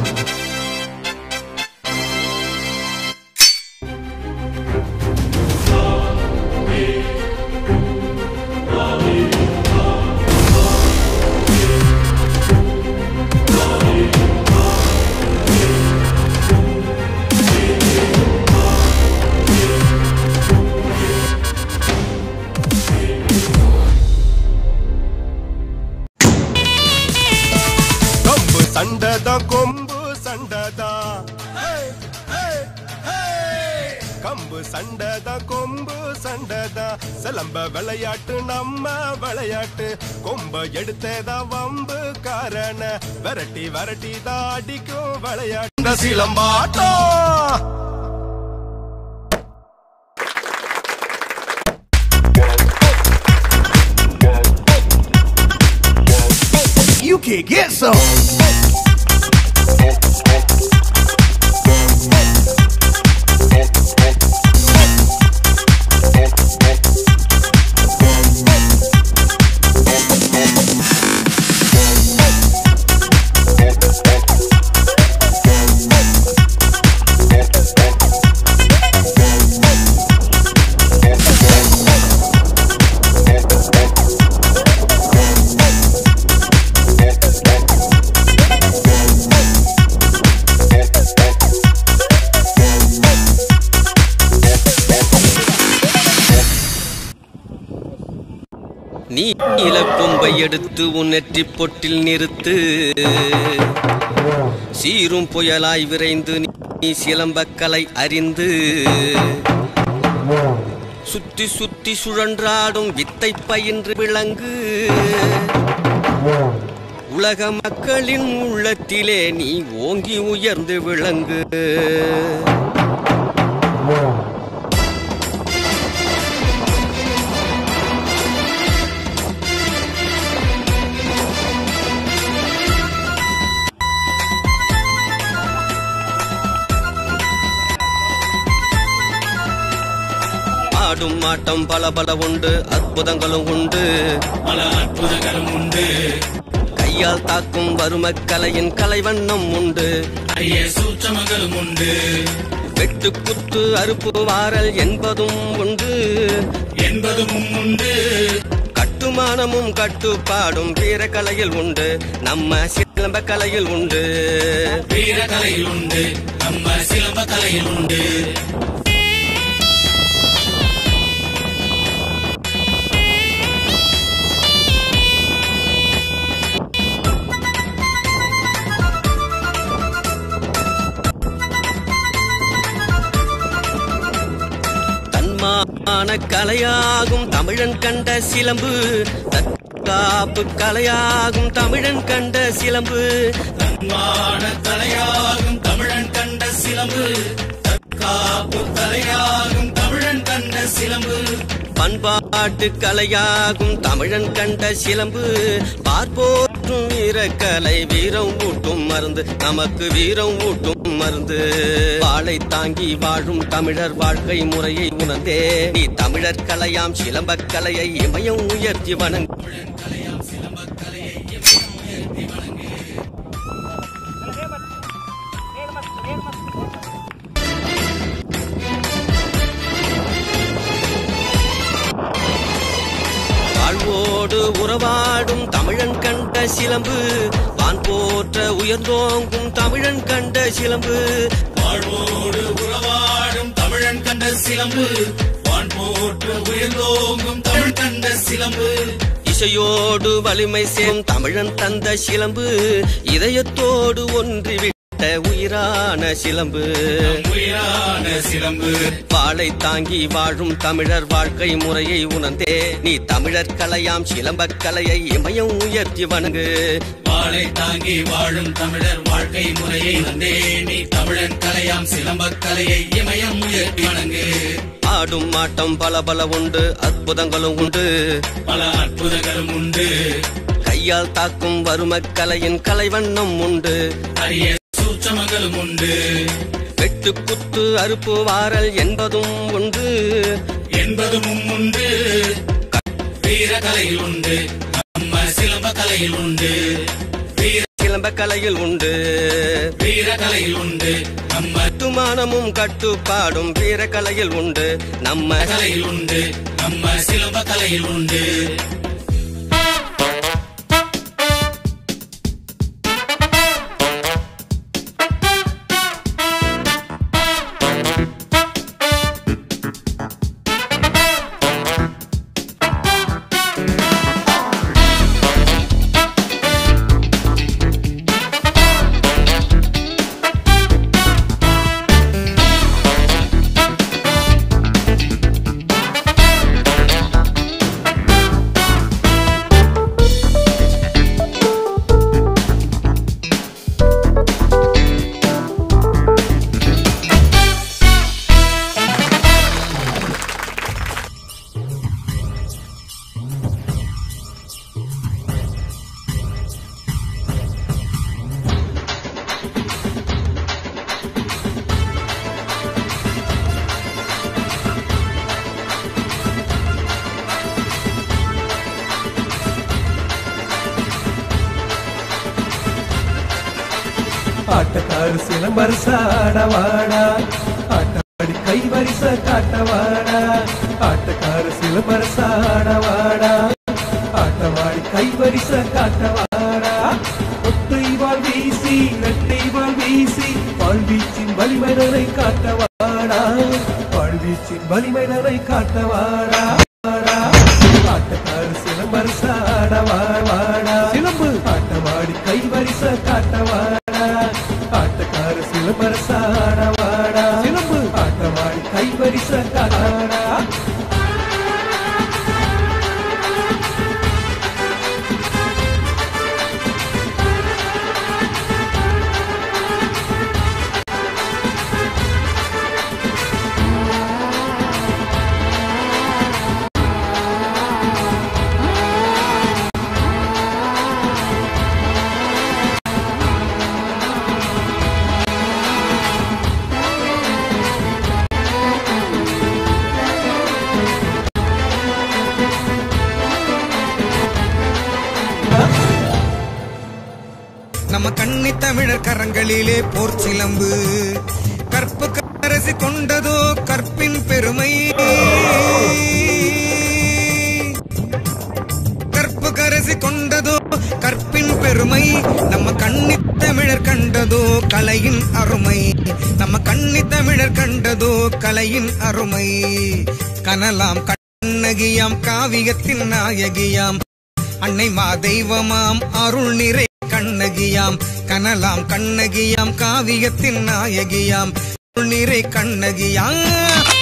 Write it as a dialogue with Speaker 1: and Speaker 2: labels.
Speaker 1: கொம்பு சண்டைதான் கொம்பு சண்டைதான் கம்பு சண்டைதான் கொம்பு சண்டைதான் சிலம்ப விளையாட்டு நம்ம விளையாட்டு கொம்ப எடுத்ததா வம்பு காரண விரட்டி விரட்டி தான் அடிக்கும் விளையாட்டு சிலம்பாட்டம் You can get some.
Speaker 2: நீ இலக்கொம்பை எடுத்து உன் நெற்றி பொட்டில் நிறுத்து சீரும் புயலாய் விரைந்து நீ சிலம்பக்கலை அறிந்து சுற்றி சுற்றி சுழன்றாடும் வித்தை பயின்று விளங்கு உலக மக்களின் உள்ளத்திலே நீ ஓங்கி உயர்ந்து விளங்கு ஆடும் ஆட்டம் பல பல உண்டு அற்புதங்களும் உண்டு
Speaker 3: பல அற்புதங்களும் உண்டு
Speaker 2: கையால் தாக்கும் வறுமக்கலையின் கலைவண்ணம் உண்டு
Speaker 3: அரிய சூட்சமங்களும் உண்டு
Speaker 2: வெட்டு குத்து அறுப்பு வாரல் என்பதும் உண்டு
Speaker 3: என்பதும் உண்டு
Speaker 2: கட்டுமானமும் கட்டுப்பாடும் வீரக்கலையில் உண்டு நம்ம சிலம்ப கலையில் உண்டு
Speaker 3: வீரக்கலையில் உண்டு நம்ம சிலம்ப கலையில் உண்டு
Speaker 2: தன்மான கலையாகும் தமிழன் கண்ட சிலம்பு தற்காப்பு கலையாகும் தமிழன் கண்ட சிலம்பு
Speaker 3: தன்மான தலையாகும் தமிழன் கண்ட சிலம்பு தற்காப்பு தலையாகும் தமிழன் கண்ட சிலம்பு
Speaker 2: பண்பாட்டு கலையாகும் தமிழன் கண்ட சிலம்பு பார்ப்போற்றும் வீரக்கலை வீரம் ஊட்டும் மருந்து நமக்கு வீரம் ஊட்டும் மருந்து வாளை தாங்கி வாழும் தமிழர் வாழ்க்கை முறையை உணர்ந்தே நீ தமிழர் கலையாம் சிலம்பக் கலையை இமயம் உயர்த்தி வணங்கு வாழ்வோடு உறவாடும் தமிழன் கண்ட சிலம்பு வான் போற்ற உயர்ந்தோங்கும் தமிழன் கண்ட சிலம்பு
Speaker 3: வாழ்வோடு உறவாடும் தமிழன் கண்ட சிலம்பு வான் போற்று உயர்ந்தோங்கும் தமிழ் கண்ட சிலம்பு
Speaker 2: இசையோடு வலிமை சேரும் தமிழன் தந்த சிலம்பு இதயத்தோடு ஒன்றிவிட்ட உயிரான சிலம்பு
Speaker 3: உயிரான சிலம்பு
Speaker 2: வாளை தாங்கி வாழும் தமிழர் வாழ்க்கை முறையை உணர்ந்தே நீ தமிழர் கலையாம் சிலம்பக் கலையை இமயம் உயர்த்தி வணங்கு
Speaker 3: வாளை தாங்கி வாழும் தமிழர் வாழ்க்கை முறையை வந்தே நீ தமிழன் கலையாம் சிலம்பக் கலையை இமயம் உயர்த்தி வணங்கு
Speaker 2: ஆடும் ஆட்டம் பல பல உண்டு அற்புதங்களும் உண்டு
Speaker 3: பல அற்புதங்களும் உண்டு
Speaker 2: கையால் தாக்கும் வறுமக்கலையின் கலைவண்ணம் உண்டு
Speaker 3: அரிய சூட்சமங்களும் உண்டு
Speaker 2: வெட்டு குத்து அறுப்பு வாரல் என்பதும் உண்டு
Speaker 3: என்பதும் உண்டு வீரக்கலையில் உண்டு நம்ம சிலம்ப கலையில் உண்டு வீர
Speaker 2: சிலம்ப கலையில் உண்டு
Speaker 3: வீரக்கலையில் உண்டு நம்ம
Speaker 2: கட்டுமானமும் கட்டுப்பாடும் வீரக்கலையில் உண்டு நம்ம
Speaker 3: கலையில் உண்டு நம்ம சிலம்ப கலையில் உண்டு
Speaker 4: ஆட்டக்காரு சிலம்பரசாடவாடா ஆட்டவாடி கைவரிச காட்டவாடா ஆட்டக்காரு சிலம்பரசாடவாடா ஆட்டவாடி கைவரிச காட்டவாடா ஒற்றை வால் வீசி இரட்டை வால் வீசி வாழ்வீச்சின் வலிமைதனை காட்டவாடா வாழ்வீச்சின் வலிமைதனை காட்டவாடா ஆட்டக்காரு சிலம்பரசாடவாடா சிலம்பு ஆட்டவாடி கைவரிச காட்டவாடா ஆட்டக்காரு சிலம்பரசாடவாடா சிலம்பு ஆட்டவாடி கைவரிச காட்டவாடா
Speaker 5: நம்ம கண்ணி தமிழர் கரங்களிலே போர் சிலம்பு கற்பு கரசி கொண்டதோ கற்பின் பெருமை கற்பு கரசி கொண்டதோ கற்பின் பெருமை நம்ம கண்ணி தமிழர் கண்டதோ கலையின் அருமை நம்ம கண்ணி தமிழர் கண்டதோ கலையின் அருமை கனலாம் கண்ணகியாம் காவியத்தின் நாயகியாம் அன்னை மா தெய்வமாம் அருள் நிறை கண்ணகியாம் கனலாம் கண்ணகியாம் காவியத்தின் நாயகியாம் அருள் நிறை கண்ணகியாம்